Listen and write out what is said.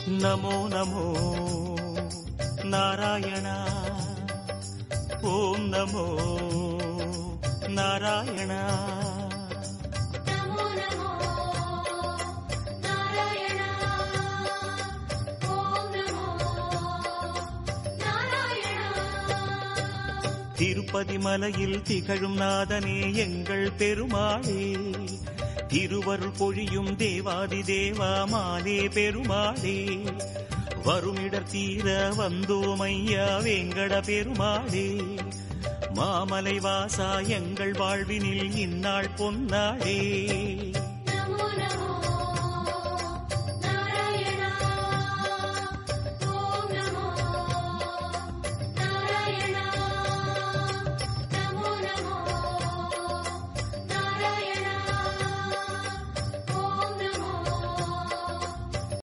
நமோ நமோ நாராயணா ஓம் நமோ நாராயணா நமோ நமோ நாராயணா ஓம் நமோ நாராயணா திருப்பதி மலையில் திகழும் நாதனே எங்கள் பெருமாளே திருவருள் பொழியும் தேவாதி தேவா மாலே பெருமாளே வருமிடர் தீர வந்தோமையா வேங்கட பெருமாளே மாமலை வாசா எங்கள் வாழ்வினில் இந்நாள் பொன்னாளே